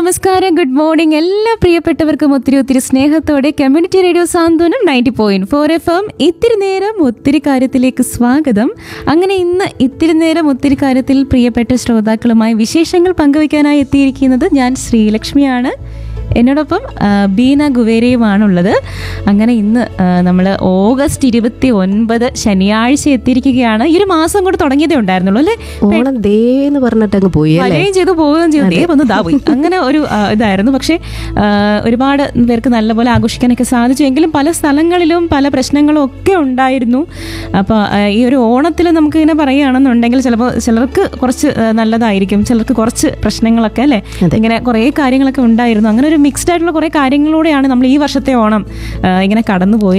നമസ്കാരം good morning എല്ലാ പ്രിയപ്പെട്ടവർക്കും ഒത്തിരി ഒത്തിരി സ്നേഹത്തോടെ community radio Santhwanam ninety point four FM എം ഇത്തിരി നേരം ഒത്തിരി കാര്യത്തിലേക്ക് സ്വാഗതം അങ്ങനെ ഇന്ന് ഇത്തിരി നേരം ഒത്തിരി കാര്യത്തിൽ പ്രിയപ്പെട്ട ശ്രോതാക്കളുമായി വിശേഷങ്ങൾ പങ്കുവയ്ക്കാനായി എത്തിയിരിക്കുന്നത് ഞാൻ ശ്രീലക്ഷ്മിയാണ് എന്നോടൊപ്പം ആ, ബീന ഗുവേരയുമാണുള്ളത് അങ്ങനെ ഇന്ന് നമ്മൾ ഓഗസ്റ്റ് ഇരുപത്തി ഒൻപത് ശനിയാഴ്ച എത്തിയിരിക്കുകയാണ് ഈ ഒരു മാസം കൂടെ തുടങ്ങിയതേ ഉണ്ടായിരുന്നുള്ളൂ അല്ലേ ഓണം ദേന്ന് പറഞ്ഞിട്ട് അങ്ങ് പോയി അല്ലേ വരികയും ചെയ്തു പോവുകയും ചെയ്തു ദേ വന്ന് ദാ പോയി അങ്ങനെ ഒരു ആ, ഇതായിരുന്നു പക്ഷേ ആ, ഒരുപാട് പേർക്ക് നല്ലപോലെ ആഘോഷിക്കാനൊക്കെ സാധിച്ചു എങ്കിലും പല സ്ഥലങ്ങളിലും പല പ്രശ്നങ്ങളും ഒക്കെ ഉണ്ടായിരുന്നു അപ്പോൾ ഈ ഒരു ഓണത്തിൽ നമുക്ക് ഇങ്ങനെ പറയുകയാണെന്നുണ്ടെങ്കിൽ ചിലപ്പോൾ ചിലർക്ക് കുറച്ച് ആ, നല്ലതായിരിക്കും ചിലർക്ക് കുറച്ച് പ്രശ്നങ്ങളൊക്കെ അല്ലേ ഇങ്ങനെ കുറേ കാര്യങ്ങളൊക്കെ ഉണ്ടായിരുന്നു അങ്ങനെ ഒരു മിക്സ്ഡ് ആയിട്ടുള്ള കുറേ കാര്യങ്ങളിലൂടെയാണ് നമ്മൾ ഈ വർഷത്തെ ഓണം ആ, ഇങ്ങനെ കടന്നു പോയത്